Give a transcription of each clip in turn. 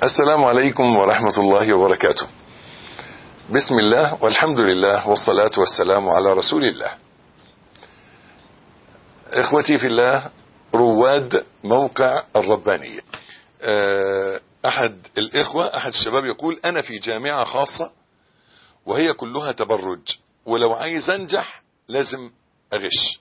السلام عليكم ورحمة الله وبركاته بسم الله والحمد لله والصلاة والسلام على رسول الله اخوتي في الله رواد موقع الربانية احد الاخوة احد الشباب يقول انا في جامعة خاصة وهي كلها تبرج ولو عايز انجح لازم اغش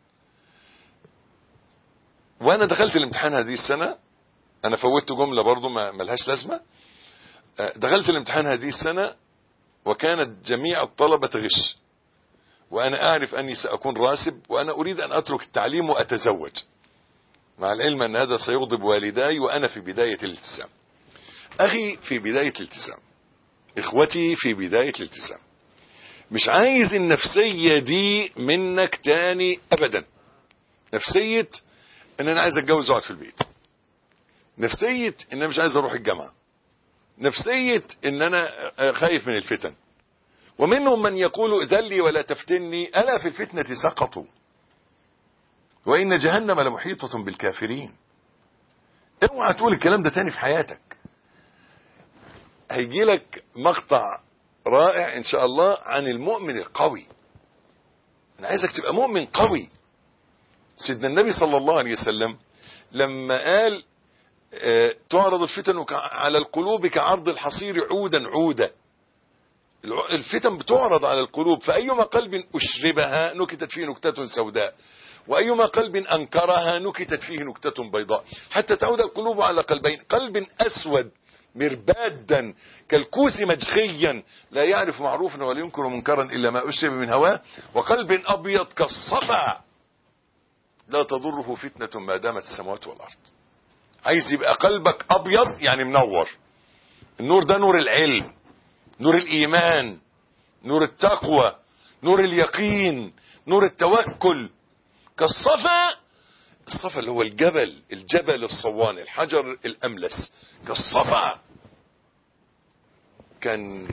وانا دخلت الامتحان هذه السنة انا فوتت جملة برضو ما ملهاش لازمة دخلت الامتحان هذه السنة وكانت جميع الطلبة تغش وانا اعرف اني ساكون راسب وانا اريد ان اترك التعليم واتزوج مع العلم ان هذا سيغضب والداي وانا في بداية الالتزام اخي في بداية الالتزام اخوتي في بداية الالتزام مش عايز النفسية دي منك تاني ابدا نفسية ان انا عايز اتجوز واقعد في البيت نفسية ان انا مش عايز اروح الجامعة نفسية ان انا خايف من الفتن ومنهم من يقول ذلي ولا تفتني الا في الفتنة سقطوا وان جهنم لمحيطة بالكافرين اوعى تقول الكلام ده تاني في حياتك هيجي لك مقطع رائع ان شاء الله عن المؤمن القوي انا عايزك تبقى مؤمن قوي سيدنا النبي صلى الله عليه وسلم لما قال اه تعرض الفتن على القلوب كعرض الحصير عودا عودا الفتن بتعرض على القلوب فأيما قلب أشربها نكتت فيه نكتة سوداء وأيما قلب أنكرها نكتت فيه نكتة بيضاء حتى تعود القلوب على قلبين قلب أسود مربادا كالكوس مجخيا لا يعرف معروفا ولا ينكر منكرا إلا ما أشرب من هواه وقلب أبيض كالصفا لا تضره فتنة ما دامت السماوات والأرض عايز يبقى قلبك أبيض يعني منور النور ده نور العلم نور الإيمان نور التقوى نور اليقين نور التوكل كالصفا الصفا اللي هو الجبل الجبل الصوان الحجر الأملس كالصفا كان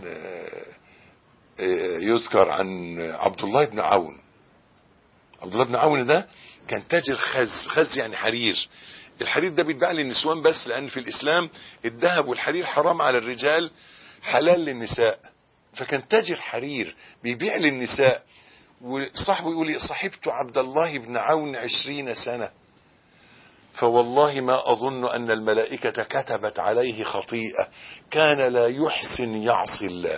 يذكر عن عبد الله بن عون عبد الله بن عون ده كان تاجر خز خز يعني حرير الحرير ده بيتباع للنسوان بس لأن في الإسلام الذهب والحرير حرام على الرجال حلال للنساء فكان تاجر حرير بيبيع للنساء وصاحبه يقول لي صاحبت عبد الله بن عون عشرين سنة فوالله ما أظن أن الملائكة كتبت عليه خطيئة كان لا يحسن يعصي الله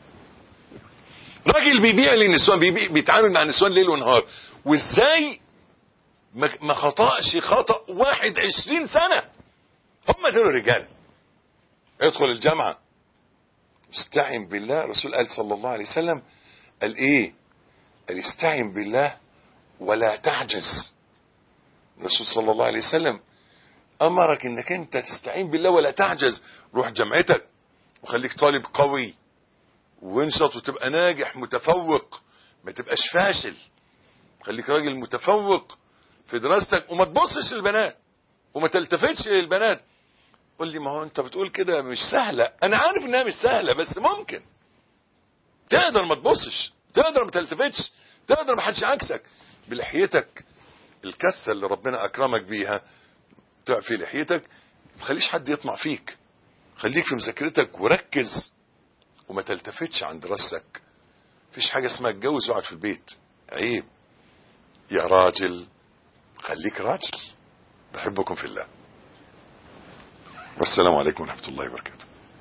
راجل بيبيع للنسوان بيبيع بيتعامل مع النسوان ليل ونهار وازاي ما خطأش خطأ واحد عشرين سنة هم دول الرجال ادخل الجامعة استعن بالله الرسول قال صلى الله عليه وسلم قال ايه قال استعن بالله ولا تعجز الرسول صلى الله عليه وسلم امرك انك انت تستعين بالله ولا تعجز روح جامعتك وخليك طالب قوي وانشط وتبقى ناجح متفوق ما تبقاش فاشل خليك راجل متفوق في دراستك وما تبصش للبنات وما تلتفتش للبنات قول لي ما هو انت بتقول كده مش سهلة انا عارف انها مش سهلة بس ممكن تقدر ما تبصش تقدر ما تلتفتش تقدر ما حدش عكسك بلحيتك الكسة اللي ربنا اكرمك بيها في لحيتك ما تخليش حد يطمع فيك خليك في مذاكرتك وركز وما تلتفتش عن دراستك مفيش حاجة اسمها اتجوز واقعد في البيت عيب يا راجل خليك راجل بحبكم في الله والسلام عليكم ورحمة الله وبركاته